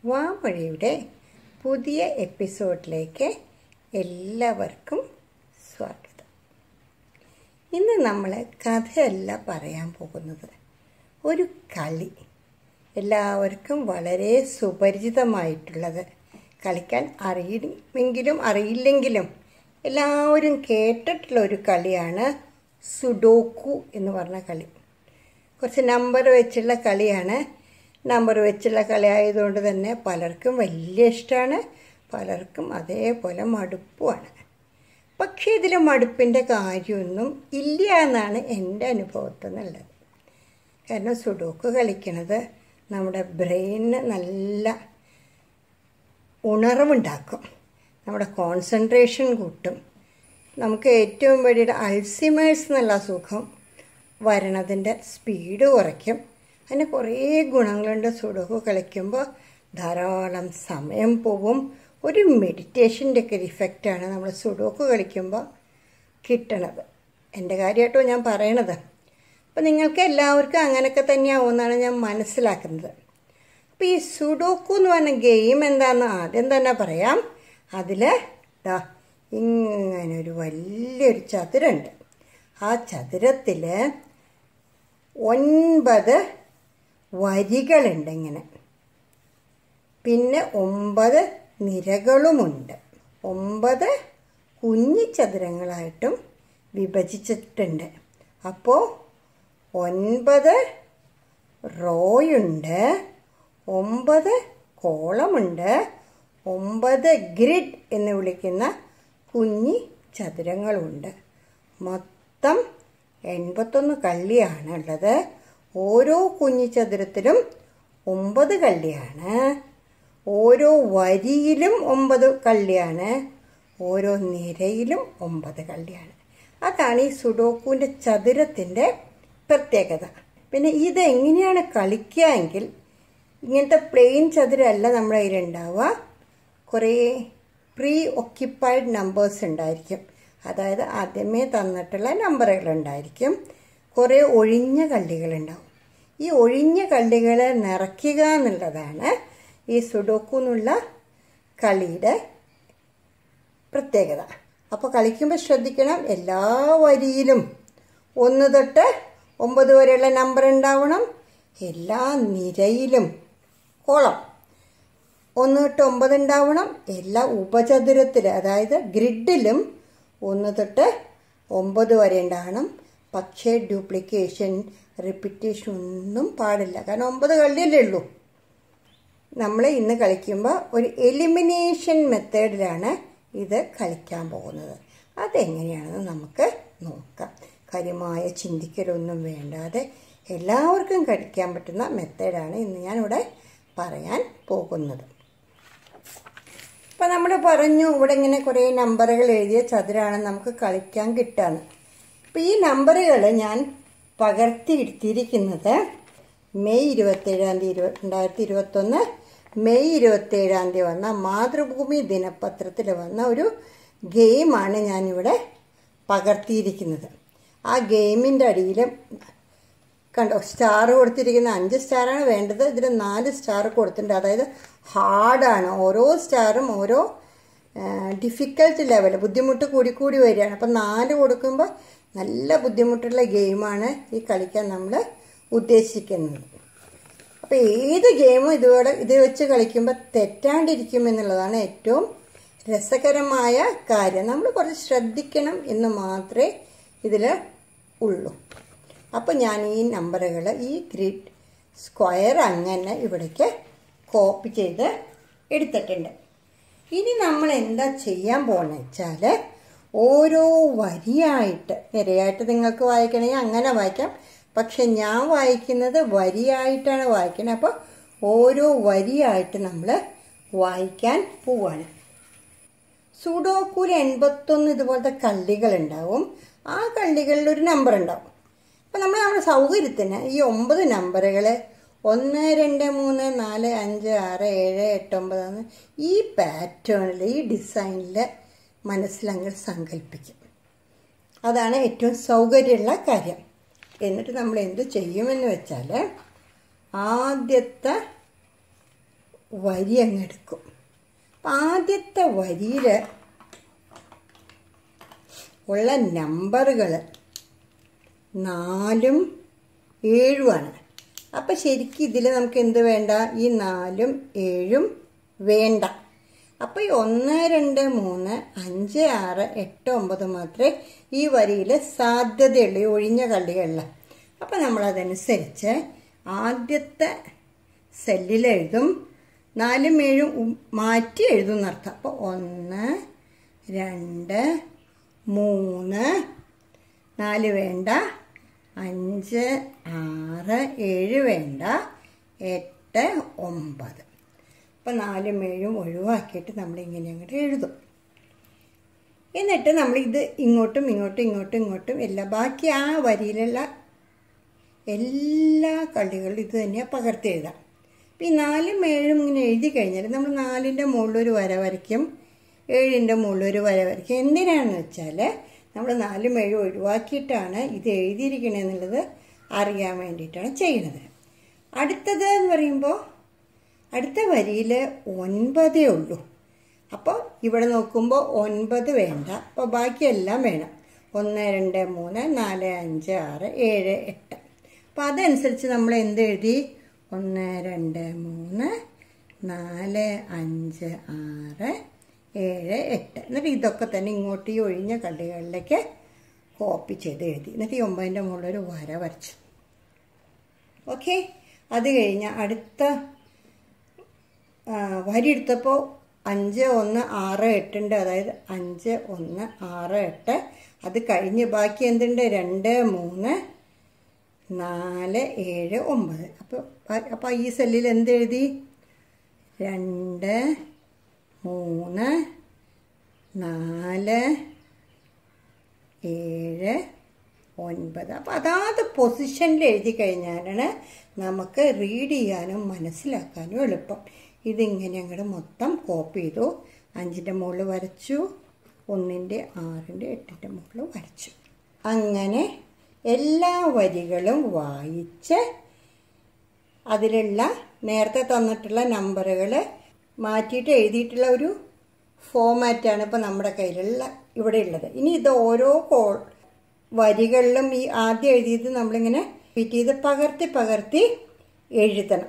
വാമൊഴിയുടെ പുതിയ എപ്പിസോഡിലേക്ക് എല്ലാവർക്കും സ്വാഗതം ഇന്ന് നമ്മൾ കഥയല്ല പറയാൻ പോകുന്നത് ഒരു കളി എല്ലാവർക്കും വളരെ സുപരിചിതമായിട്ടുള്ളത് കളിക്കാൻ അറിയുമെങ്കിലും അറിയില്ലെങ്കിലും എല്ലാവരും കേട്ടിട്ടുള്ള ഒരു കളിയാണ് സുഡോക്കു എന്ന് പറഞ്ഞ കളി കുറച്ച് നമ്പർ വെച്ചുള്ള കളിയാണ് നമ്പർ വെച്ചുള്ള കളി ആയതുകൊണ്ട് തന്നെ പലർക്കും വലിയ ഇഷ്ടമാണ് പലർക്കും അതേപോലെ മടുപ്പുമാണ് പക്ഷേ ഇതിൽ മടുപ്പിൻ്റെ കാര്യമൊന്നും ഇല്ല എന്നാണ് എൻ്റെ അനുഭവത്തിൽ നിന്നുള്ളത് കാരണം സുഡോക്ക് കളിക്കണത് നമ്മുടെ ബ്രെയിനിന് നല്ല ഉണർവുണ്ടാക്കും നമ്മുടെ കോൺസെൻട്രേഷൻ കൂട്ടും നമുക്ക് ഏറ്റവും വലിയ അൾസിമേഴ്സ് എന്നുള്ള സുഖം വരണതിൻ്റെ സ്പീഡ് കുറയ്ക്കും അതിന് കുറേ ഗുണങ്ങളുണ്ട് സുഡോക്ക് കളിക്കുമ്പോൾ ധാരാളം സമയം പോവും ഒരു മെഡിറ്റേഷൻ്റെ ഒക്കെ ഒരു ഇഫക്റ്റാണ് നമ്മൾ സുഡോക്ക് കളിക്കുമ്പോൾ കിട്ടണത് എൻ്റെ കാര്യമായിട്ടോ ഞാൻ പറയണത് അപ്പോൾ നിങ്ങൾക്ക് എല്ലാവർക്കും അങ്ങനെയൊക്കെ തന്നെയാവുമെന്നാണ് ഞാൻ മനസ്സിലാക്കുന്നത് അപ്പോൾ ഈ സുഡോക്കു എന്ന് പറഞ്ഞ ഗെയിം എന്താണെന്ന് ആദ്യം തന്നെ പറയാം അതിൽ ദാ ഇങ്ങനെ ഒരു വലിയൊരു ചതുരുണ്ട് ആ ചതുരത്തിൽ ഒൻപത് വരികളുണ്ട് ഇങ്ങനെ പിന്നെ ഒമ്പത് നിരകളുമുണ്ട് ഒമ്പത് കുഞ്ഞി ചതുരങ്ങളായിട്ടും വിഭജിച്ചിട്ടുണ്ട് അപ്പോൾ ഒൻപത് റോയുണ്ട് ഒമ്പത് കോളമുണ്ട് ഒമ്പത് ഗ്രിഡ് എന്ന് വിളിക്കുന്ന കുഞ്ഞി ചതുരങ്ങളുണ്ട് മൊത്തം എൺപത്തൊന്ന് കള്ളിയാണ് ഉള്ളത് ഓരോ കുഞ്ഞി ചതുരത്തിലും ഒമ്പത് കള്ളിയാണ് ഓരോ വരിയിലും ഒമ്പത് കള്ളിയാണ് ഓരോ നിരയിലും ഒമ്പത് കള്ളിയാണ് അതാണ് ഈ സുഡോക്കുവിൻ്റെ ചതുരത്തിൻ്റെ പ്രത്യേകത പിന്നെ ഇതെങ്ങനെയാണ് കളിക്കുക എങ്കിൽ ഇങ്ങനത്തെ പ്ലെയിൻ ചതുരമല്ല നമ്മുടെ കയ്യിലുണ്ടാവുക കുറേ പ്രീ ഒക്യുപ്പൈഡ് നമ്പേഴ്സ് ഉണ്ടായിരിക്കും അതായത് ആദ്യമേ തന്നിട്ടുള്ള നമ്പറുകൾ ഉണ്ടായിരിക്കും കുറേ ഒഴിഞ്ഞ കള്ളികളുണ്ടാവും ഈ ഒഴിഞ്ഞ കള്ളികളെ നിറയ്ക്കുക എന്നുള്ളതാണ് ഈ സുഡോക്കു എന്നുള്ള കളിയുടെ പ്രത്യേകത അപ്പോൾ കളിക്കുമ്പോൾ ശ്രദ്ധിക്കണം എല്ലാ വരിയിലും ഒന്ന് തൊട്ട് ഒമ്പത് വരെയുള്ള നമ്പർ ഉണ്ടാവണം എല്ലാ നിരയിലും കോളം ഒന്ന് തൊട്ട് ഒമ്പത് ഉണ്ടാവണം എല്ലാ ഉപചതുരത്തിൽ അതായത് ഗ്രിഡിലും ഒന്ന് തൊട്ട് ഒമ്പത് വരെ ഉണ്ടാവണം പക്ഷേ ഡ്യൂപ്ലിക്കേഷൻ റിപ്പീറ്റേഷൻ ഒന്നും പാടില്ല കാരണം ഒമ്പത് കളിയല്ലേ ഉള്ളൂ നമ്മൾ ഇന്ന് കളിക്കുമ്പോൾ ഒരു എലിമിനേഷൻ മെത്തേഡിലാണ് ഇത് കളിക്കാൻ പോകുന്നത് അതെങ്ങനെയാണെന്ന് നമുക്ക് നോക്കാം കാര്യമായ ചിന്തിക്കലൊന്നും വേണ്ടാതെ എല്ലാവർക്കും കളിക്കാൻ പറ്റുന്ന മെത്തേഡാണ് ഇന്ന് ഞാനിവിടെ പറയാൻ പോകുന്നത് ഇപ്പം നമ്മൾ പറഞ്ഞു ഇവിടെ ഇങ്ങനെ കുറേ നമ്പറുകൾ എഴുതിയ ചതുരാണ് നമുക്ക് കളിക്കാൻ കിട്ടാന്ന് അപ്പം ഈ നമ്പറുകൾ ഞാൻ പകർത്തിയെടുത്തിരിക്കുന്നത് മെയ് ഇരുപത്തേഴാം തീയതി ഇരുപ രണ്ടായിരത്തി ഇരുപത്തൊന്ന് മെയ് ഇരുപത്തേഴാം തീയതി വന്ന മാതൃഭൂമി ദിനപത്രത്തിൽ വന്ന ഒരു ഗെയിമാണ് ഞാനിവിടെ പകർത്തിയിരിക്കുന്നത് ആ ഗെയിമിൻ്റെ അടിയിൽ കണ്ടോ സ്റ്റാർ കൊടുത്തിരിക്കുന്ന അഞ്ച് സ്റ്റാറാണ് വേണ്ടത് ഇതിൽ നാല് സ്റ്റാർ കൊടുത്തിട്ടുണ്ട് അതായത് ഹാർഡാണ് ഓരോ സ്റ്റാറും ഓരോ ഡിഫിക്കൽട്ട് ലെവൽ ബുദ്ധിമുട്ട് കൂടി കൂടി വരികയാണ് അപ്പം നാല് കൊടുക്കുമ്പോൾ നല്ല ബുദ്ധിമുട്ടുള്ള ഗെയിമാണ് ഈ കളിക്കാൻ നമ്മൾ ഉദ്ദേശിക്കുന്നത് അപ്പോൾ ഏത് ഗെയിമും ഇതുപോലെ ഇത് വെച്ച് കളിക്കുമ്പോൾ തെറ്റാണ്ടിരിക്കും എന്നുള്ളതാണ് ഏറ്റവും രസകരമായ കാര്യം നമ്മൾ കുറച്ച് ശ്രദ്ധിക്കണം എന്ന് മാത്രമേ ഇതിൽ ഉള്ളൂ അപ്പോൾ ഞാൻ ഈ നമ്പറുകൾ ഈ ഗ്രിഡ് സ്ക്വയർ അങ്ങനെ ഇവിടേക്ക് കോപ്പി ചെയ്ത് എടുത്തിട്ടുണ്ട് ഇനി നമ്മൾ എന്താ ചെയ്യാൻ പോകുന്നത് വെച്ചാൽ ഓരോ വരിയായിട്ട് നിരയായിട്ട് നിങ്ങൾക്ക് വായിക്കണമെങ്കിൽ അങ്ങനെ വായിക്കാം പക്ഷെ ഞാൻ വായിക്കുന്നത് വരിയായിട്ടാണ് വായിക്കുന്നത് അപ്പോൾ ഓരോ വരിയായിട്ട് നമ്മൾ വായിക്കാൻ പോവാണ് സുഡോക്കൂൽ എൺപത്തൊന്ന് ഇതുപോലത്തെ കള്ളികളുണ്ടാവും ആ കള്ളികളിൽ ഒരു നമ്പർ ഉണ്ടാവും അപ്പം നമ്മൾ നമ്മുടെ സൗകര്യത്തിന് ഈ ഒമ്പത് നമ്പറുകൾ ഒന്ന് രണ്ട് മൂന്ന് നാല് അഞ്ച് ആറ് ഏഴ് എട്ട് ഒമ്പത് എന്ന് ഈ പാറ്റേണിൽ ഈ ഡിസൈനിൽ മനസ്സിലങ്ങ് സങ്കല്പിക്കും അതാണ് ഏറ്റവും സൗകര്യമുള്ള കാര്യം എന്നിട്ട് നമ്മൾ എന്ത് ചെയ്യുമെന്ന് വെച്ചാൽ ആദ്യത്തെ വരി അങ്ങ് എടുക്കും അപ്പം ആദ്യത്തെ വരിയിൽ ഉള്ള നമ്പറുകൾ നാലും ഏഴുമാണ് അപ്പം ശരിക്കും ഇതിൽ നമുക്ക് എന്ത് വേണ്ട ഈ നാലും ഏഴും വേണ്ട അപ്പോൾ ഈ ഒന്ന് രണ്ട് മൂന്ന് അഞ്ച് ആറ് എട്ട് ഒമ്പത് മാത്രമേ ഈ വരിയിൽ സാധ്യതയുള്ളൂ ഈ ഒഴിഞ്ഞ കളികളിൽ അപ്പം നമ്മളതനുസരിച്ച് ആദ്യത്തെ സെല്ലിൽ എഴുതും നാലും ഏഴും ഉം- മാറ്റി എഴുതും എന്നർത്ഥം അപ്പോൾ ഒന്ന് രണ്ട് മൂന്ന് നാല് വേണ്ട അഞ്ച് ആറ് ഏഴ് വേണ്ട എട്ട് ഒമ്പത് അപ്പം നാലും ഏഴും ഒഴിവാക്കിയിട്ട് നമ്മളിങ്ങനെ അങ്ങോട്ട് എഴുതും എന്നിട്ട് നമ്മളിത് ഇങ്ങോട്ടും ഇങ്ങോട്ടും ഇങ്ങോട്ടും ഇങ്ങോട്ടും എല്ലാ ബാക്കി ആ വരിയിലുള്ള എല്ലാ കളികളും ഇത് തന്നെയാണ് പകർത്തി എഴുതാം അപ്പം ഈ നാലും ഏഴും ഇങ്ങനെ എഴുതി കഴിഞ്ഞാൽ നമ്മൾ നാലിൻ്റെ മുകളിലൊരു വര വരയ്ക്കും ഏഴിൻ്റെ മുകളിലൊരു വര വരയ്ക്കും എന്തിനാണെന്ന് വെച്ചാൽ നമ്മൾ നാലും ഏഴും ഒഴിവാക്കിയിട്ടാണ് ഇത് എഴുതിയിരിക്കണമെന്നുള്ളത് അറിയാൻ വേണ്ടിയിട്ടാണ് ചെയ്യുന്നത് അടുത്തത് എന്ന് പറയുമ്പോൾ അടുത്ത വരിയിൽ ഒൻപതേ ഉള്ളൂ അപ്പോൾ ഇവിടെ നോക്കുമ്പോൾ ഒൻപത് വേണ്ട അപ്പോൾ ബാക്കിയെല്ലാം വേണം ഒന്ന് രണ്ട് മൂന്ന് നാല് അഞ്ച് ആറ് ഏഴ് എട്ട് അപ്പോൾ അതനുസരിച്ച് നമ്മൾ എന്ത് എഴുതി ഒന്ന് രണ്ട് മൂന്ന് നാല് അഞ്ച് ആറ് ഏഴ് എട്ട് എന്നിട്ട് ഇതൊക്കെ തന്നെ ഇങ്ങോട്ട് ഈ ഒഴിഞ്ഞ കളികളിലേക്ക് കോപ്പി ചെയ്ത് എഴുതി എന്നിട്ട് ഈ ഒമ്പതിൻ്റെ മുകളിൽ ഒരു വര വരച്ചു ഓക്കെ അത് കഴിഞ്ഞ് അടുത്ത ആ, വരി എടുത്തപ്പോൾ അഞ്ച് ഒന്ന് ആറ് എട്ടുണ്ട് അതായത് അഞ്ച് ഒന്ന് ആറ് എട്ട് അത് കഴിഞ്ഞ് ബാക്കി എന്തുണ്ട് രണ്ട് മൂന്ന് നാല് ഏഴ് ഒമ്പത് അപ്പോൾ അപ്പോൾ ഈ സെല്ലിൽ എന്ത് എഴുതി രണ്ട് മൂന്ന് നാല് ഏഴ് ഒൻപത് അപ്പോൾ അതാത് പൊസിഷനിൽ എഴുതി കഴിഞ്ഞാലാണ് നമുക്ക് റീഡ് ചെയ്യാനും മനസ്സിലാക്കാനും എളുപ്പം ഇതിങ്ങനെ അങ്ങോട്ട് മൊത്തം കോപ്പി ചെയ്തു അഞ്ചിൻ്റെ മുകളിൽ വരച്ചു ഒന്നിൻ്റെ ആറിൻ്റെ എട്ടിൻ്റെ മുകളിൽ വരച്ചു അങ്ങനെ എല്ലാ വരികളും വായിച്ച് അതിലുള്ള നേരത്തെ തന്നിട്ടുള്ള നമ്പറുകൾ മാറ്റിയിട്ട് എഴുതിയിട്ടുള്ള ഒരു ഫോമാറ്റാണ് ഇപ്പോൾ നമ്മുടെ കയ്യിലുള്ള ഇവിടെ ഉള്ളത് ഇനി ഇത് ഓരോ കോൾ വരികളിലും ഈ ആദ്യം എഴുതിയത് നമ്മളിങ്ങനെ റിപ്പീറ്റ് ചെയ്ത് പകർത്തി പകർത്തി എഴുതണം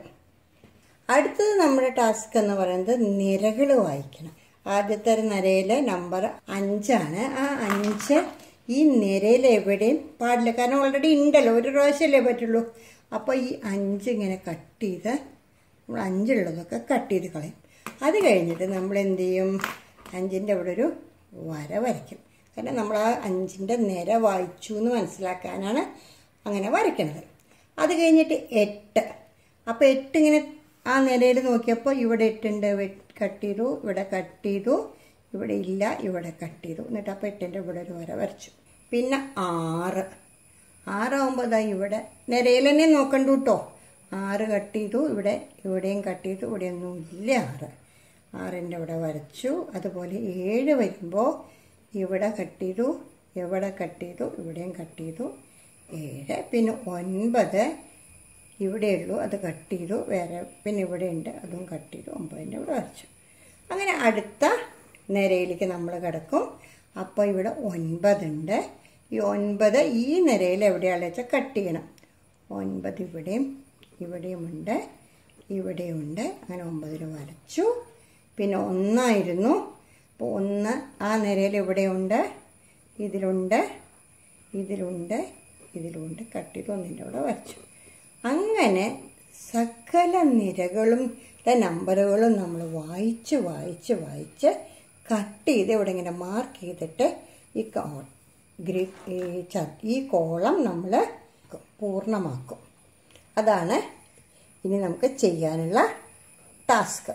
അടുത്തത് നമ്മുടെ ടാസ്ക് എന്ന് പറയുന്നത് നിരകൾ വായിക്കണം ആദ്യത്തെ ഒരു നിരയിലെ നമ്പർ അഞ്ചാണ് ആ അഞ്ച് ഈ നിരയിൽ എവിടെയും പാടില്ല കാരണം ഓൾറെഡി ഉണ്ടല്ലോ ഒരു പ്രാവശ്യമല്ലേ പറ്റുള്ളൂ അപ്പോൾ ഈ അഞ്ച് ഇങ്ങനെ കട്ട് ചെയ്ത് നമ്മൾ അഞ്ചുള്ളതൊക്കെ കട്ട് ചെയ്ത് കളയും അത് കഴിഞ്ഞിട്ട് നമ്മൾ എന്ത് ചെയ്യും അഞ്ചിൻ്റെ അവിടെ ഒരു വര വരയ്ക്കും കാരണം നമ്മൾ ആ അഞ്ചിൻ്റെ നിര വായിച്ചു എന്ന് മനസ്സിലാക്കാനാണ് അങ്ങനെ വരയ്ക്കുന്നത് അത് കഴിഞ്ഞിട്ട് എട്ട് അപ്പോൾ എട്ട് ഇങ്ങനെ ആ നിരയിൽ നോക്കിയപ്പോൾ ഇവിടെ എട്ടുണ്ട് കട്ട് ചെയ്തു ഇവിടെ കട്ട് ചെയ്തു ഇവിടെ ഇല്ല ഇവിടെ കട്ട് ചെയ്തു എന്നിട്ട് അപ്പോൾ എട്ടിൻ്റെ ഇവിടെ ഒരു വര വരച്ചു പിന്നെ ആറ് ആറാവുമ്പോൾ ദാ ഇവിടെ നിരയിൽ തന്നെ നോക്കണ്ടു കേട്ടോ ആറ് കട്ട് ചെയ്തു ഇവിടെ ഇവിടെയും കട്ട് ചെയ്തു ഇവിടെയൊന്നും ഇല്ല ആറ് ആറിൻ്റെ ഇവിടെ വരച്ചു അതുപോലെ ഏഴ് വരുമ്പോൾ ഇവിടെ കട്ട് ചെയ്തു ഇവിടെ കട്ട് ചെയ്തു ഇവിടെയും കട്ട് ചെയ്തു ഏഴ് പിന്നെ ഒൻപത് ഇവിടെയുള്ളൂ അത് കട്ട് ചെയ്തു വേറെ പിന്നെ ഇവിടെ ഉണ്ട് അതും കട്ട് ചെയ്തു ഒമ്പതിൻ്റെ ഇവിടെ വരച്ചു അങ്ങനെ അടുത്ത നിരയിലേക്ക് നമ്മൾ കിടക്കും അപ്പോൾ ഇവിടെ ഒൻപതുണ്ട് ഈ ഒൻപത് ഈ നിരയിൽ എവിടെയാണെന്ന് വെച്ചാൽ കട്ട് ചെയ്യണം ഒൻപത് ഇവിടെയും ഇവിടെയുമുണ്ട് ഇവിടെയുണ്ട് അങ്ങനെ ഒമ്പതിൽ വരച്ചു പിന്നെ ഒന്നായിരുന്നു അപ്പോൾ ഒന്ന് ആ നിരയിൽ ഇവിടെയുണ്ട് ഇതിലുണ്ട് ഇതിലുണ്ട് ഇതിലുണ്ട് കട്ട് ചെയ്ത് ഒന്നിൻ്റെ അവിടെ വരച്ചു അങ്ങനെ സകല നിരകളും നമ്പറുകളും നമ്മൾ വായിച്ച് വായിച്ച് വായിച്ച് കട്ട് ചെയ്ത് ഇവിടെ ഇങ്ങനെ മാർക്ക് ചെയ്തിട്ട് ഈ കോ ഗ്രി ഈ ച ഈ കോളം നമ്മൾ പൂർണ്ണമാക്കും അതാണ് ഇനി നമുക്ക് ചെയ്യാനുള്ള ടാസ്ക്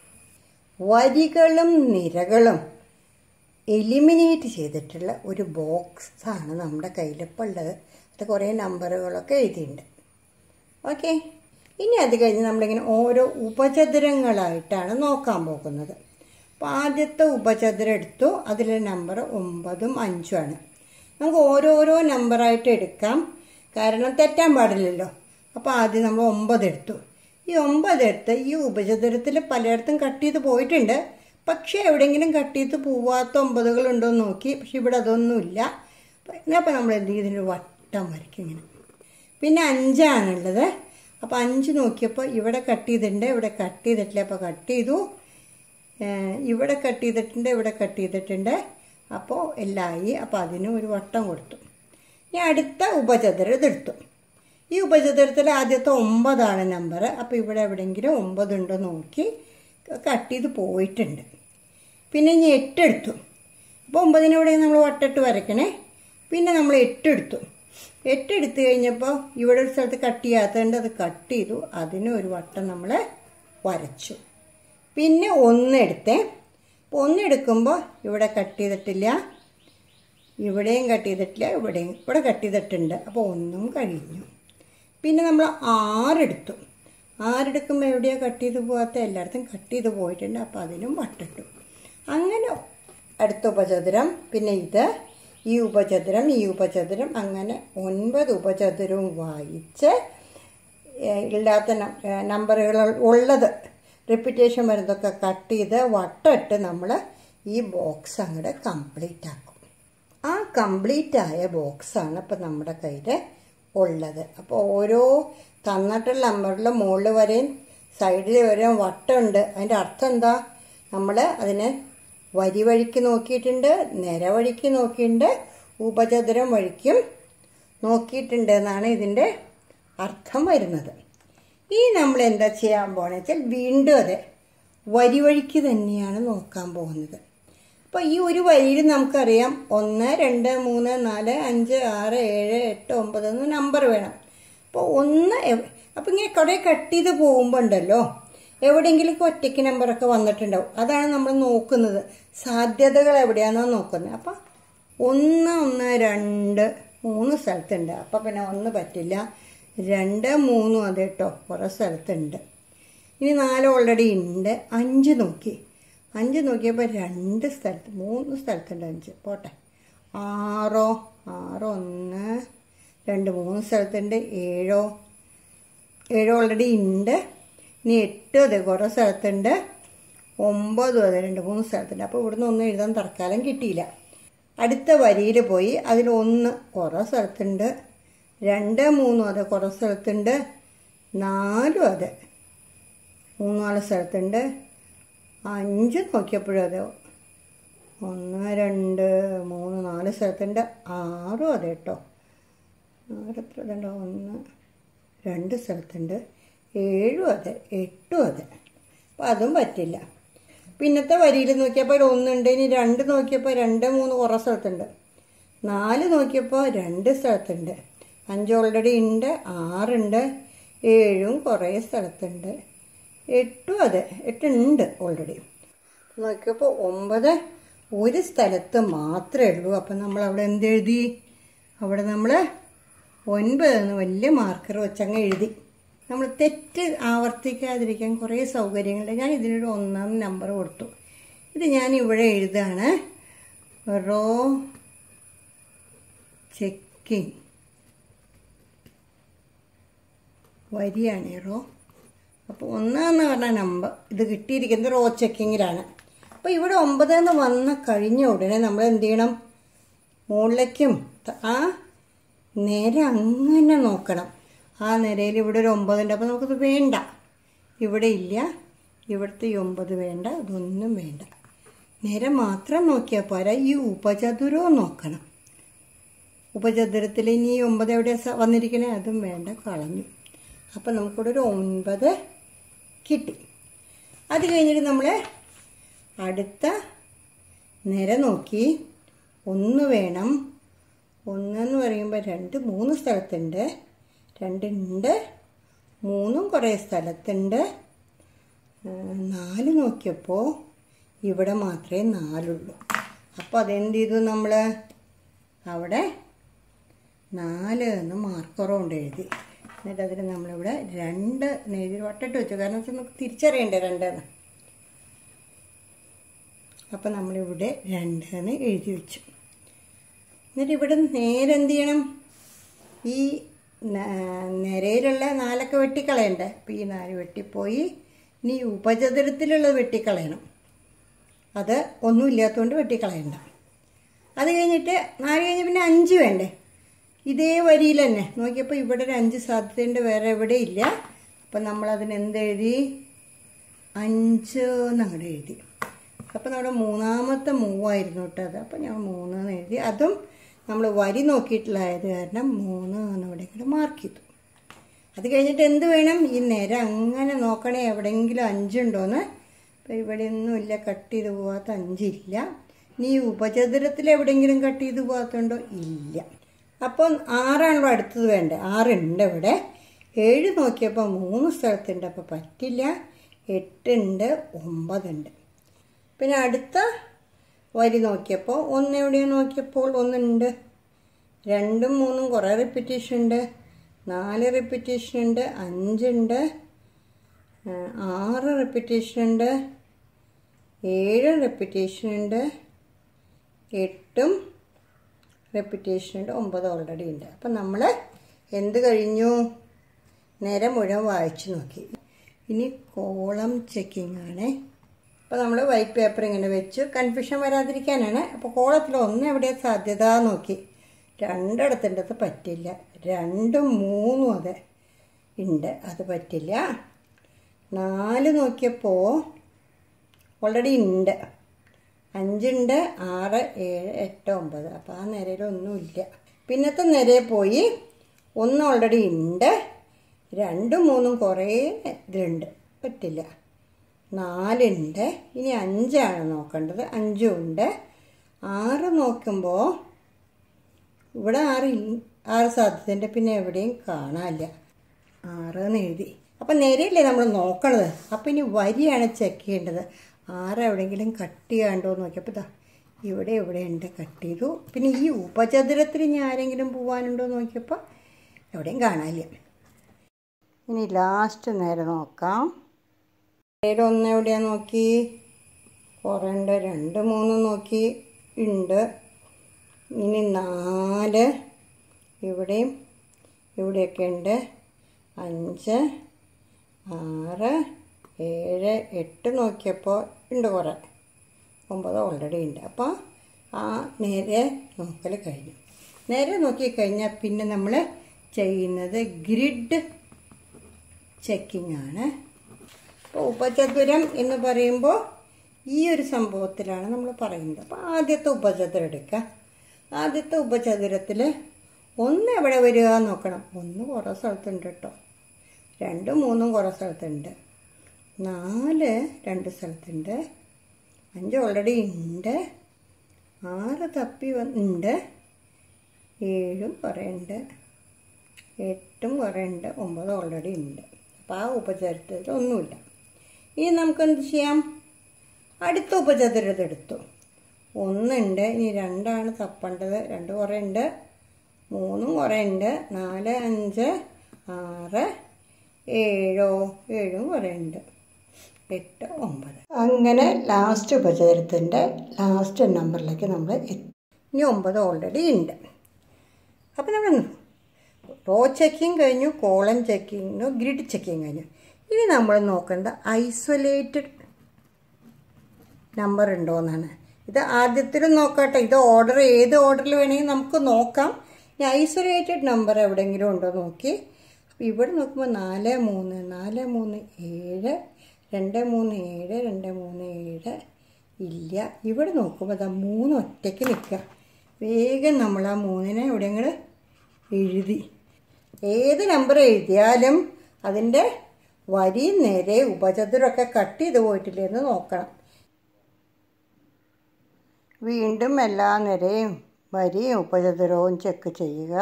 വരികളും നിരകളും എലിമിനേറ്റ് ചെയ്തിട്ടുള്ള ഒരു ബോക്സാണ് നമ്മുടെ കയ്യിലിപ്പോൾ ഉള്ളത് അത് കുറേ നമ്പറുകളൊക്കെ എഴുതിയിട്ടുണ്ട് ഓക്കെ ഇനി അത് കഴിഞ്ഞ് നമ്മളിങ്ങനെ ഓരോ ഉപചതുരങ്ങളായിട്ടാണ് നോക്കാൻ പോകുന്നത് അപ്പോൾ ആദ്യത്തെ ഉപചതുരം എടുത്തു അതിലെ നമ്പർ ഒമ്പതും അഞ്ചുമാണ് നമുക്ക് ഓരോരോ നമ്പറായിട്ട് എടുക്കാം കാരണം തെറ്റാൻ പാടില്ലല്ലോ അപ്പോൾ ആദ്യം നമ്മൾ ഒമ്പത് എടുത്തു ഈ ഒമ്പതെടുത്ത് ഈ ഉപചതുരത്തിൽ പലയിടത്തും കട്ട് ചെയ്ത് പോയിട്ടുണ്ട് പക്ഷേ എവിടെയെങ്കിലും കട്ട് ചെയ്ത് പോവാത്ത ഒമ്പതുകൾ ഉണ്ടോ എന്ന് നോക്കി പക്ഷെ ഇവിടെ അതൊന്നുമില്ല അപ്പോൾ നമ്മൾ എന്ത് ചെയ്യും ഇതിൻ്റെ വട്ടം വരയ്ക്കും ഇങ്ങനെ പിന്നെ അഞ്ചാണുള്ളത് അപ്പോൾ അഞ്ച് നോക്കിയപ്പോൾ ഇവിടെ കട്ട് ചെയ്തിട്ടുണ്ട് ഇവിടെ കട്ട് ചെയ്തിട്ടില്ല അപ്പോൾ കട്ട് ചെയ്തു ഏഹ് ഇവിടെ കട്ട് ചെയ്തിട്ടുണ്ട് ഇവിടെ കട്ട് ചെയ്തിട്ടുണ്ട് അപ്പോൾ എല്ലായി അപ്പോൾ അതിന് ഒരു വട്ടം കൊടുത്തു ഇനി അടുത്ത ഉപചതുരം ഇതെടുത്തു ഈ ഉപചതുരത്തിൽ ആദ്യത്തെ ഒമ്പതാണ് നമ്പർ അപ്പോൾ ഇവിടെ എവിടെയെങ്കിലും ഒമ്പതുണ്ടോ നോക്കി കട്ട് ചെയ്ത് പോയിട്ടുണ്ട് പിന്നെ ഇനി എട്ടെടുത്തു അപ്പോൾ ഒമ്പതിന് ഇവിടെ നമ്മൾ വട്ടിട്ട് വരയ്ക്കണേ പിന്നെ നമ്മൾ എട്ടെടുത്തു എട്ടെടുത്ത് കഴിഞ്ഞപ്പോൾ ഇവിടെ ഒരു സ്ഥലത്ത് കട്ട് ചെയ്യാത്തതുകൊണ്ട് അത് കട്ട് ചെയ്തു അതിന് ഒരു വട്ടം നമ്മൾ വരച്ചു പിന്നെ ഒന്നെടുത്തേ അപ്പോൾ ഒന്നെടുക്കുമ്പോൾ ഇവിടെ കട്ട് ചെയ്തിട്ടില്ല ഇവിടെയും കട്ട് ചെയ്തിട്ടില്ല ഇവിടെയും ഇവിടെ കട്ട് ചെയ്തിട്ടുണ്ട് അപ്പോൾ ഒന്നും കഴിഞ്ഞു പിന്നെ നമ്മൾ ആറെടുത്തു ആറെടുക്കുമ്പോൾ എവിടെയാണ് കട്ട് ചെയ്ത് പോകാത്ത എല്ലായിടത്തും കട്ട് ചെയ്ത് പോയിട്ടുണ്ട് അപ്പോൾ അതിനും വട്ടിട്ടു അങ്ങനെ അടുത്ത ഉപചതുരം പിന്നെ ഇത് ഈ ഉപചതുരം ഈ ഉപചതുരം അങ്ങനെ ഒൻപത് ഉപചതുരവും വായിച്ച് ഏഹ് ഇല്ലാത്ത നം- ഏഹ് നമ്പറുകൾ ഉള്ളത് റിപ്പീറ്റേഷൻ വരുന്നതൊക്കെ കട്ട് ചെയ്ത് വട്ടിട്ട് നമ്മൾ ഈ ബോക്സ് അങ്ങോട്ട് കംപ്ലീറ്റ് ആക്കും ആ കംപ്ലീറ്റ് ആയ ബോക്സാണ് ഇപ്പം നമ്മുടെ കയ്യിൽ ഉള്ളത് അപ്പോൾ ഓരോ തന്നിട്ടുള്ള നമ്പറിൽ മുകളിൽ വരെയും സൈഡിൽ വരെയും വട്ടമുണ്ട് അതിൻ്റെ അർത്ഥം എന്താ നമ്മൾ അതിനെ വരി വഴിക്ക് നോക്കിയിട്ടുണ്ട് നിര വഴിക്ക് നോക്കിയിട്ടുണ്ട് ഉപചതുരം വഴിക്കും നോക്കിയിട്ടുണ്ട് എന്നാണ് ഇതിൻ്റെ അർത്ഥം വരുന്നത് ഇനി നമ്മൾ എന്താ ചെയ്യാൻ പോകണമെന്ന് വെച്ചാൽ വീണ്ടും അതെ വരി വഴിക്ക് തന്നെയാണ് നോക്കാൻ പോകുന്നത് അപ്പോൾ ഈ ഒരു വരിയിൽ നമുക്കറിയാം ഒന്ന് രണ്ട് മൂന്ന് നാല് അഞ്ച് ആറ് ഏഴ് എട്ട് ഒമ്പത് എന്ന് നമ്പർ വേണം അപ്പോൾ ഒന്ന് എവ്- അപ്പോൾ ഇങ്ങനെ കുറേ കട്ട് ചെയ്ത് പോകുമ്പോൾ ഉണ്ടല്ലോ എവിടെയെങ്കിലും ഒറ്റയ്ക്ക് നമ്പറൊക്കെ വന്നിട്ടുണ്ടാവും അതാണ് നമ്മൾ നോക്കുന്നത് സാധ്യതകൾ എവിടെയാണെന്നാണ് നോക്കുന്നത് അപ്പം ഒന്ന് ഒന്ന് രണ്ട് മൂന്ന് സ്ഥലത്തുണ്ട് അപ്പം പിന്നെ ഒന്ന് പറ്റില്ല രണ്ട് മൂന്നും അതെ കേട്ടോ കുറേ സ്ഥലത്തുണ്ട് ഇനി നാല് ഓൾറെഡി ഉണ്ട് അഞ്ച് നോക്കി അഞ്ച് നോക്കിയപ്പോൾ രണ്ട് സ്ഥലത്ത് മൂന്ന് സ്ഥലത്തുണ്ട് അഞ്ച് പോട്ടെ ആറോ ആറോ ഒന്ന് രണ്ട് മൂന്ന് സ്ഥലത്തുണ്ട് ഏഴോ ഏഴ് ഓൾറെഡി ഉണ്ട് ഇനി എട്ട് അതെ കുറേ സ്ഥലത്തുണ്ട് ഒമ്പതും അതെ രണ്ട് മൂന്ന് സ്ഥലത്തുണ്ട് അപ്പോൾ ഇവിടുന്ന് ഒന്നും എഴുതാൻ തൽക്കാലം കിട്ടിയില്ല അടുത്ത വരിയിൽ പോയി അതിൽ ഒന്ന് കുറേ സ്ഥലത്തുണ്ട് രണ്ട് മൂന്നും അതെ കുറേ സ്ഥലത്തുണ്ട് നാലും അതെ മൂന്ന് നാല് സ്ഥലത്തുണ്ട് അഞ്ച് നോക്കിയപ്പോഴും അതെ ഒന്ന് രണ്ട് മൂന്ന് നാല് സ്ഥലത്തുണ്ട് ആറും അതെ കേട്ടോ ആറ് എത്ര ഇതുണ്ടോ ഒന്ന് രണ്ട് സ്ഥലത്തുണ്ട് ഏഴും അതെ എട്ടും അതെ അപ്പം അതും പറ്റില്ല പിന്നത്തെ വരിയിൽ നോക്കിയപ്പോൾ അതിൽ ഒന്നുണ്ട് ഇനി രണ്ട് നോക്കിയപ്പോൾ രണ്ട് മൂന്ന് കുറേ സ്ഥലത്തുണ്ട് നാല് നോക്കിയപ്പോൾ രണ്ട് സ്ഥലത്തുണ്ട് അഞ്ച് ഓൾറെഡി ഉണ്ട് ആറുണ്ട് ഏഴും കുറേ സ്ഥലത്തുണ്ട് എട്ടും അതെ എട്ടുണ്ട് ഓൾറെഡി നോക്കിയപ്പോൾ ഒമ്പത് ഒരു സ്ഥലത്ത് മാത്രമേ ഉള്ളൂ അപ്പം നമ്മൾ അവിടെ എന്ത് എഴുതി അവിടെ നമ്മൾ ഒൻപത് എന്ന് വലിയ മാർക്കർ വെച്ചങ്ങ് എഴുതി നമ്മൾ തെറ്റ് ആവർത്തിക്കാതിരിക്കാൻ കുറേ സൗകര്യങ്ങളുണ്ട് ഞാൻ ഇതിനൊരു ഒന്നാം നമ്പർ കൊടുത്തു ഇത് ഞാൻ ഇവിടെ എഴുതാണ് റോ ചെക്കിങ് വരിയാണ് റോ അപ്പോൾ ഒന്നാന്ന് പറഞ്ഞ നമ്പർ ഇത് കിട്ടിയിരിക്കുന്നത് റോ ചെക്കിങ്ങിലാണ് അപ്പോൾ ഇവിടെ ഒമ്പത് എന്ന് വന്ന കഴിഞ്ഞ ഉടനെ നമ്മൾ എന്ത് ചെയ്യണം മുകളിലേക്കും ത- ആ നേരെ അങ്ങനെ നോക്കണം ആ നിരയിൽ ഇവിടെ ഒരു ഒമ്പതുണ്ട് അപ്പോൾ നമുക്കത് വേണ്ട ഇവിടെ ഇല്ല ഇവിടുത്തെ ഈ ഒമ്പത് വേണ്ട ഇതൊന്നും വേണ്ട നിര മാത്രം നോക്കിയാൽ പോരാ ഈ ഉപചതുരവും നോക്കണം ഉപചതുരത്തിൽ ഇനി ഈ ഒമ്പത് എവിടെയാ സ- വന്നിരിക്കണേ അതും വേണ്ട കളഞ്ഞു അപ്പം നമുക്കിവിടെ ഒരു ഒൻപത് കിട്ടി അത് കഴിഞ്ഞിട്ട് നമ്മൾ അടുത്ത നിര നോക്കി ഒന്ന് വേണം ഒന്നെന്ന് പറയുമ്പോൾ രണ്ട് മൂന്ന് സ്ഥലത്തുണ്ട് രണ്ടുണ്ട് മൂന്നും കുറേ സ്ഥലത്തുണ്ട് ആ, നാല് നോക്കിയപ്പോൾ ഇവിടെ മാത്രമേ നാലുള്ളൂ അപ്പോൾ അതെന്ത് ചെയ്തു നമ്മൾ അവിടെ നാല് എന്ന് മാർക്കർ കൊണ്ട് എഴുതി എന്നിട്ട് അതിൽ നമ്മളിവിടെ രണ്ട് നെയ്തി വട്ടിട്ട് വെച്ചു കാരണം വെച്ചാൽ നമുക്ക് തിരിച്ചറിയണ്ടേ രണ്ടെന്ന് അപ്പം നമ്മളിവിടെ രണ്ട് എന്ന് എഴുതി വെച്ചു എന്നിട്ട് ഇവിടെ നേരെ എന്ത് ചെയ്യണം ഈ ന- നിരയിലുള്ള നാലൊക്കെ വെട്ടിക്കളയണ്ടേ അപ്പോൾ ഈ നാല് വെട്ടിപ്പോയി ഇനി ഉപചതുരത്തിലുള്ളത് വെട്ടിക്കളയണം അത് ഒന്നുമില്ലാത്തതുകൊണ്ട് വെട്ടിക്കളയണ്ട അത് കഴിഞ്ഞിട്ട് നാല് കഴിഞ്ഞ് പിന്നെ അഞ്ച് വേണ്ടേ ഇതേ വരിയിൽ തന്നെ നോക്കിയപ്പോൾ ഇവിടെ ഒരു അഞ്ച് സാധ്യതയുണ്ട് വേറെ എവിടെ ഇല്ല അപ്പം നമ്മളതിന് എന്തെഴുതി അഞ്ച് എന്നങ്ങോട്ട് എഴുതി അപ്പം നമ്മുടെ മൂന്നാമത്തെ മൂവായിരുന്നു കേട്ടോ അത് അപ്പം ഞാൻ മൂന്ന് എന്ന് എഴുതി അതും നമ്മൾ വരി നോക്കിയിട്ടുള്ളതായത് കാരണം മൂന്ന് എന്നിവിടെ ഇങ്ങോട്ട് മാർക്ക് ചെയ്തു അത് കഴിഞ്ഞിട്ട് എന്ത് വേണം ഈ നിര അങ്ങനെ നോക്കണേ എവിടെയെങ്കിലും അഞ്ചുണ്ടോയെന്ന് അപ്പോൾ ഇവിടെ ഒന്നും ഇല്ല കട്ട് ചെയ്ത് പോകാത്ത അഞ്ചില്ല നീ ഉപചതുരത്തിൽ എവിടെയെങ്കിലും കട്ട് ചെയ്ത് പോകാത്തുണ്ടോ ഇല്ല അപ്പം ആറാണല്ലോ അടുത്തത് വേണ്ടേ ആറുണ്ട് ഇവിടെ ഏഴ് നോക്കിയപ്പോൾ മൂന്ന് സ്ഥലത്തുണ്ട് അപ്പോൾ പറ്റില്ല എട്ടുണ്ട് ഒമ്പതുണ്ട് പിന്നെ അടുത്ത വരി നോക്കിയപ്പോൾ ഒന്ന് എവിടെയോ നോക്കിയപ്പോൾ ഒന്നുണ്ട് രണ്ടും മൂന്നും കുറേ റിപ്പീറ്റേഷൻ ഉണ്ട് നാല് റിപ്പീറ്റേഷൻ ഉണ്ട് അഞ്ചുണ്ട് ആ, ആറ് റിപ്പീറ്റേഷൻ ഉണ്ട് ഏഴ് റിപ്പീറ്റേഷൻ ഉണ്ട് എട്ടും റെപ്പിറ്റേഷൻ ഉണ്ട് ഒമ്പത് ഓൾറെഡി ഉണ്ട് അപ്പം നമ്മൾ എന്ത് കഴിഞ്ഞു നേരെ മുഴുവൻ വായിച്ചു നോക്കി ഇനി കോളം ചെക്കിംഗ് ആണ് അപ്പോൾ നമ്മൾ വൈറ്റ് പേപ്പർ ഇങ്ങനെ വെച്ചു കൺഫ്യൂഷൻ വരാതിരിക്കാനാണ് അപ്പോൾ കോളത്തിൽ ഒന്ന് എവിടെയാണ് സാധ്യത നോക്കി രണ്ടിടത്തിൻ്റെ അത് പറ്റില്ല രണ്ടും മൂന്നും അതെ ഉണ്ട് അത് പറ്റില്ല നാല് നോക്കിയപ്പോൾ ഓൾറെഡി ഉണ്ട് അഞ്ചുണ്ട് ആറ് ഏഴ് എട്ട് ഒമ്പത് അപ്പോൾ ആ നിരയിലൊന്നുമില്ല പിന്നത്തെ നിരയിൽ പോയി ഒന്ന് ഓൾറെഡി ഉണ്ട് രണ്ടും മൂന്നും കുറേ ഇതിലുണ്ട് പറ്റില്ല നാലുണ്ട് ഇനി അഞ്ചാണ് നോക്കേണ്ടത് അഞ്ചും ഉണ്ട് ആറ് നോക്കുമ്പോൾ ഇവിടെ ആറ് ഇല്ല- ആറ് സാധ്യതയുണ്ട് പിന്നെ എവിടെയും കാണാനില്ല ആറ് എന്ന് എഴുതി അപ്പം നേരെയല്ലേ നമ്മൾ നോക്കണത് അപ്പം ഇനി വരിയാണ് ചെക്ക് ചെയ്യേണ്ടത് ആറ് എവിടെയെങ്കിലും കട്ട് ചെയ്യാണ്ടോ എന്ന് നോക്കിയപ്പോൾ ഇതാ ഇവിടെ ഇവിടെ ഉണ്ട് കട്ട് ചെയ്തു പിന്നെ ഈ ഉപചതുരത്തിൽ ഇനി ആരെങ്കിലും പോകാനുണ്ടോ എന്ന് നോക്കിയപ്പോൾ എവിടെയും കാണാനില്ല ഇനി ലാസ്റ്റ് നേരെ നോക്കാം നേരെ ഒന്ന് എവിടെയാണ് നോക്കി കുറേ ഉണ്ട് രണ്ട് മൂന്ന് നോക്കി ഉണ്ട് ഇനി നാല് ഇവിടെയും ഇവിടെയൊക്കെ ഉണ്ട് അഞ്ച് ആറ് ഏഴ് എട്ട് നോക്കിയപ്പോൾ ഉണ്ട് കുറേ ഒമ്പത് ഓൾറെഡി ഉണ്ട് അപ്പോൾ ആ നേരെ നോക്കൽ കഴിഞ്ഞു നേരെ നോക്കിക്കഴിഞ്ഞാൽ പിന്നെ നമ്മൾ ചെയ്യുന്നത് ഗ്രിഡ് ചെക്കിംഗ് ആണ് അപ്പോൾ ഉപചതുരം എന്ന് പറയുമ്പോൾ ഈ ഒരു സംഭവത്തിലാണ് നമ്മൾ പറയുന്നത് അപ്പോൾ ആദ്യത്തെ ഉപചതുരം എടുക്കുക ആദ്യത്തെ ഉപചതുരത്തിൽ ഒന്ന് എവിടെ വരിക എന്ന് നോക്കണം ഒന്ന് കുറേ സ്ഥലത്തുണ്ട് കേട്ടോ രണ്ടും മൂന്നും കുറേ സ്ഥലത്തുണ്ട് നാല് രണ്ട് സ്ഥലത്തുണ്ട് അഞ്ച് ഓൾറെഡി ഉണ്ട് ആറ് തപ്പി ഉണ്ട് ഏഴും കുറേ ഉണ്ട് എട്ടും കുറേ ഉണ്ട് ഒമ്പത് ഓൾറെഡി ഉണ്ട് അപ്പോൾ ആ ഉപചരത്തിൽ ഒന്നുമില്ല ഇനി നമുക്കെന്ത് ചെയ്യാം അടുത്ത ഉപചതുരത്തെ എടുത്തു ഒന്നുണ്ട് ഇനി രണ്ടാണ് തപ്പേണ്ടത് രണ്ട് കുറേ ഉണ്ട് മൂന്നും കുറേ ഉണ്ട് നാല് അഞ്ച് ആറ് ഏഴോ ഏഴും കുറേ ഉണ്ട് എട്ട് ഒമ്പത് അങ്ങനെ ലാസ്റ്റ് ഉപചരത്തിൻ്റെ ലാസ്റ്റ് നമ്പറിലേക്ക് നമ്മൾ എത്തി ഇനി ഒമ്പത് ഓൾറെഡി ഉണ്ട് അപ്പോൾ നമ്മൾ റോ ചെക്കിങ് കഴിഞ്ഞു കോളം ചെക്കിങ് ഗ്രിഡ് ചെക്കിങ് കഴിഞ്ഞു ഇനി നമ്മൾ നോക്കേണ്ട ഐസൊലേറ്റഡ് നമ്പർ ഉണ്ടോ എന്നാണ് ഇത് ആദ്യത്തിലും നോക്കട്ടെ ഇത് ഓർഡർ ഏത് ഓർഡറിൽ വേണമെങ്കിൽ നമുക്ക് നോക്കാം ഇനി ഐസൊലേറ്റഡ് നമ്പർ എവിടെയെങ്കിലും ഉണ്ടോ നോക്കി അപ്പോൾ ഇവിടെ നോക്കുമ്പോൾ നാല് മൂന്ന് നാല് മൂന്ന് ഏഴ് രണ്ട് മൂന്ന് ഏഴ് രണ്ട് മൂന്ന് ഏഴ് ഇല്ല ഇവിടെ നോക്കുമ്പോൾ അതാ മൂന്ന് ഒറ്റയ്ക്ക് നിൽക്കുക വേഗം നമ്മൾ ആ മൂന്നിനെ എവിടെയെങ്കിലും എഴുതി ഏത് നമ്പർ എഴുതിയാലും അതിൻ്റെ വരി നേരെ ഉപചതുരമൊക്കെ കട്ട് ചെയ്ത് പോയിട്ടില്ലെന്ന് നോക്കണം വീണ്ടും എല്ലാ നിരയും വരിയും ഉപചതുരവും ചെക്ക് ചെയ്യുക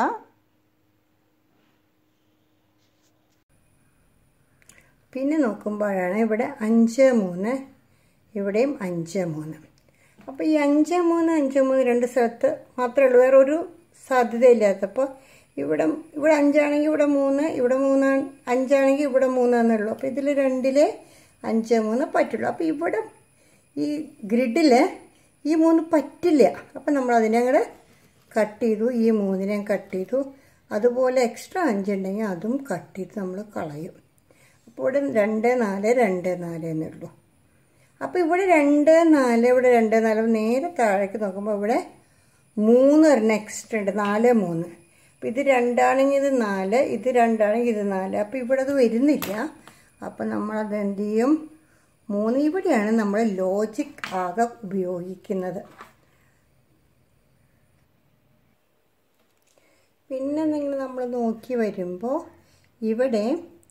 പിന്നെ നോക്കുമ്പോഴാണ് ഇവിടെ അഞ്ച് മൂന്ന് ഇവിടെയും അഞ്ച് മൂന്ന് അപ്പോൾ ഈ അഞ്ച് മൂന്ന് അഞ്ച് മൂന്ന് രണ്ട് സ്ഥലത്ത് മാത്രമേ ഉള്ളൂ വേറെ ഒരു സാധ്യതയില്ലാത്തപ്പോൾ ഇവിടെ ഇവിടെ അഞ്ചാണെങ്കിൽ ഇവിടെ മൂന്ന് ഇവിടെ മൂന്ന് അഞ്ചാണെങ്കിൽ ഇവിടെ മൂന്നാന്നേ ഉള്ളൂ അപ്പോൾ ഇതിൽ രണ്ടിൽ അഞ്ച് മൂന്ന് പറ്റുള്ളൂ അപ്പോൾ ഇവിടെ ഈ ഗ്രിഡിൽ ഈ മൂന്ന് പറ്റില്ല അപ്പം നമ്മൾ അതിനെ അങ്ങോട്ട് കട്ട് ചെയ്തു ഈ മൂന്നിനെയും കട്ട് ചെയ്തു അതുപോലെ എക്സ്ട്രാ അഞ്ചുണ്ടെങ്കിൽ അതും കട്ട് ചെയ്ത് നമ്മൾ കളയും അപ്പോൾ ഇവിടെ രണ്ട് നാല് രണ്ട് നാല് എന്നുള്ളൂ അപ്പോൾ ഇവിടെ രണ്ട് നാല് ഇവിടെ രണ്ട് നാല് നേരെ താഴേക്ക് നോക്കുമ്പോൾ ഇവിടെ മൂന്ന് ഒരെണ്ണം എക്സ്ട്രാ ഉണ്ട് നാല് മൂന്ന് അപ്പോൾ ഇത് രണ്ടാണെങ്കിൽ ഇത് നാല് ഇത് രണ്ടാണെങ്കിൽ ഇത് നാല് അപ്പോൾ ഇവിടെ അത് വരുന്നില്ല അപ്പോൾ നമ്മളത് എന്ത് ചെയ്യും മൂന്ന് ഇവിടെയാണ് നമ്മൾ ലോജിക് ആകെ ഉപയോഗിക്കുന്നത് പിന്നെ നിങ്ങൾ നമ്മൾ നോക്കി വരുമ്പോൾ ഇവിടെ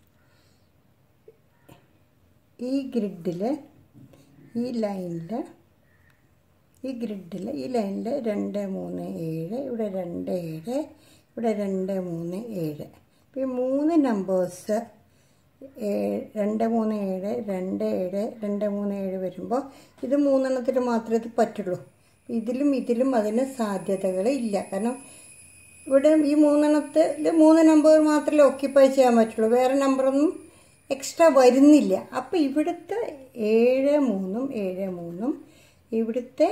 ഈ ഗ്രിഡിൽ ഈ ലൈനിൽ ഈ ഗ്രിഡിൽ ഈ ലൈനിൽ രണ്ട് മൂന്ന് ഏഴ് ഇവിടെ രണ്ട് ഏഴ് ഇവിടെ രണ്ട് മൂന്ന് ഏഴ് അപ്പോൾ ഈ മൂന്ന് നമ്പേഴ്സ് രണ്ട് മൂന്ന് ഏഴ് രണ്ട് ഏഴ് രണ്ട് മൂന്ന് ഏഴ് വരുമ്പോൾ ഇത് മൂന്നെണ്ണത്തിൽ മാത്രമേ ഇത് പറ്റുള്ളൂ ഇതിലും ഇതിലും അതിന് സാധ്യതകൾ ഇല്ല കാരണം ഇവിടെ ഈ മൂന്നെണ്ണത്തിൽ മൂന്ന് നമ്പർ മാത്രമേ ഓക്യുപ്പൈ ചെയ്യാൻ പറ്റുള്ളൂ വേറെ നമ്പറൊന്നും എക്സ്ട്രാ വരുന്നില്ല അപ്പോൾ ഇവിടുത്തെ ഏഴ് മൂന്നും ഏഴ് മൂന്നും ഇവിടുത്തെ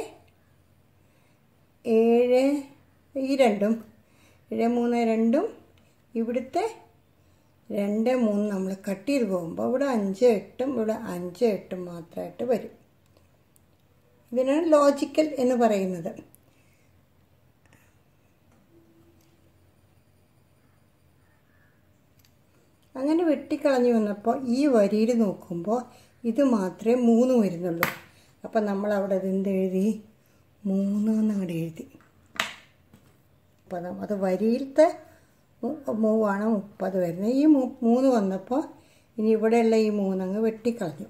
ഏഴ് ഈ രണ്ടും ഏഴ് മൂന്ന് രണ്ടും ഇവിടുത്തെ രണ്ട് മൂന്ന് നമ്മൾ കട്ട് ചെയ്ത് പോകുമ്പോൾ ഇവിടെ അഞ്ച് എട്ടും ഇവിടെ അഞ്ച് എട്ടും മാത്രമായിട്ട് വരും ഇതിനാണ് ലോജിക്കൽ എന്ന് പറയുന്നത് അങ്ങനെ വെട്ടിക്കളഞ്ഞു വന്നപ്പോൾ ഈ വരിയിൽ നോക്കുമ്പോൾ ഇത് മാത്രമേ മൂന്ന് വരുന്നുള്ളൂ അപ്പം നമ്മൾ അവിടെ എന്ത് എഴുതി മൂന്ന് എന്നങ്ങോട്ട് എഴുതി മുപ്പത് അത് വരിയിലത്തെ മൂവാണ് മുപ്പത് വരുന്നത് ഈ മൂന്ന് വന്നപ്പോൾ ഇനി ഇവിടെയുള്ള ഈ മൂന്നങ്ങ് വെട്ടിക്കളഞ്ഞു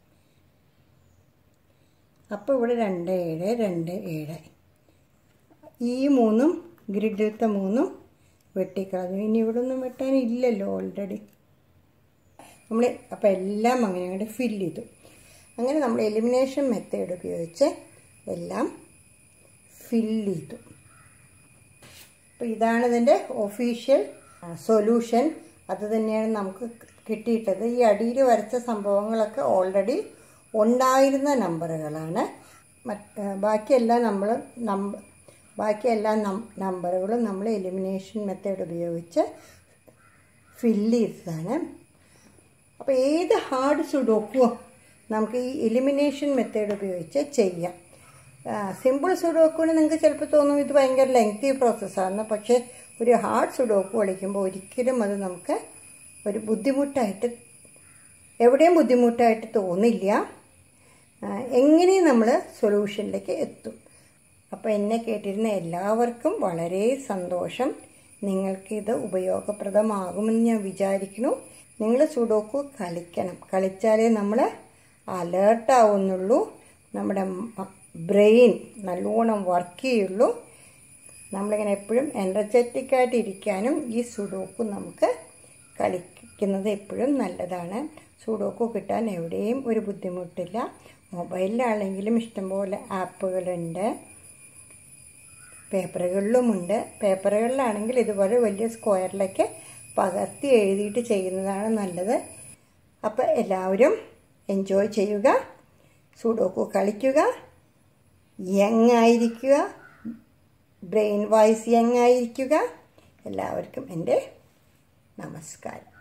അപ്പോൾ ഇവിടെ രണ്ട് ഏഴ് രണ്ട് ഏഴ് ഈ മൂന്നും ഗ്രിഡിലത്തെ മൂന്നും വെട്ടിക്കളഞ്ഞു ഇനി ഇവിടെ ഒന്നും വെട്ടാനില്ലല്ലോ ഓൾറെഡി നമ്മൾ അപ്പോൾ എല്ലാം അങ്ങനെ അങ്ങോട്ട് ഫില്ല് ചെയ്തു അങ്ങനെ നമ്മൾ എലിമിനേഷൻ മെത്തേഡ് ഉപയോഗിച്ച് എല്ലാം ഫില്ല് ചെയ്തു അപ്പോൾ ഇതാണ് ഇതിൻ്റെ ഒഫീഷ്യൽ സൊല്യൂഷൻ അത് തന്നെയാണ് നമുക്ക് കിട്ടിയിട്ടത് ഈ അടിയിൽ വരച്ച സംഭവങ്ങളൊക്കെ ഓൾറെഡി ഉണ്ടായിരുന്ന നമ്പറുകളാണ് മറ്റ് ബാക്കിയെല്ലാം നമ്മൾ നമ്പർ ബാക്കി എല്ലാ നമ്പറുകളും നമ്മൾ എലിമിനേഷൻ മെത്തേഡ് ഉപയോഗിച്ച് ഫില്ല് ചെയ്തതാണ് അപ്പോൾ ഏത് ഹാർഡ് സുഡോക്കുവോ നമുക്ക് ഈ എലിമിനേഷൻ മെത്തേഡ് ഉപയോഗിച്ച് ചെയ്യാം സിമ്പിൾ സുഡോക്കുവിന് നിങ്ങൾക്ക് ചിലപ്പോൾ തോന്നും ഇത് ഭയങ്കര ലെങ്തി പ്രോസസ്സാണ് പക്ഷേ ഒരു ഹാർഡ് സുഡോക്കു കളിക്കുമ്പോൾ ഒരിക്കലും അത് നമുക്ക് ഒരു ബുദ്ധിമുട്ടായിട്ട് എവിടെയും ബുദ്ധിമുട്ടായിട്ട് തോന്നില്ല എങ്ങനെയും നമ്മൾ സൊല്യൂഷനിലേക്ക് എത്തും അപ്പോൾ എന്നെ കേട്ടിരുന്ന എല്ലാവർക്കും വളരെ സന്തോഷം നിങ്ങൾക്കിത് ഉപയോഗപ്രദമാകുമെന്ന് ഞാൻ വിചാരിക്കുന്നു നിങ്ങൾ സുഡോക്കു കളിക്കണം കളിച്ചാലേ നമ്മൾ അലേർട്ടാവുന്നുള്ളൂ നമ്മുടെ ബ്രെയിൻ നല്ലോണം വർക്ക് ചെയ്യുള്ളൂ നമ്മളിങ്ങനെ എപ്പോഴും എനർജറ്റിക്കായിട്ട് ഇരിക്കാനും ഈ സുഡോക്കു നമുക്ക് കളിക്കുന്നത് എപ്പോഴും നല്ലതാണ് സുഡോക്കു കിട്ടാൻ എവിടെയും ഒരു ബുദ്ധിമുട്ടില്ല മൊബൈലിലാണെങ്കിലും ഇഷ്ടംപോലെ ആപ്പുകളുണ്ട് പേപ്പറുകളിലുമുണ്ട് പേപ്പറുകളിലാണെങ്കിൽ ഇതുപോലെ വലിയ സ്ക്വയറിലൊക്കെ പകർത്തി എഴുതിയിട്ട് ചെയ്യുന്നതാണ് നല്ലത് അപ്പോൾ എല്ലാവരും എൻജോയ് ചെയ്യുക സുഡോക്കു കളിക്കുക യങ് ആയിരിക്കുക ബ്രെയിൻ വൈസ് യങ് ആയിരിക്കുക എല്ലാവർക്കും എൻ്റെ നമസ്കാരം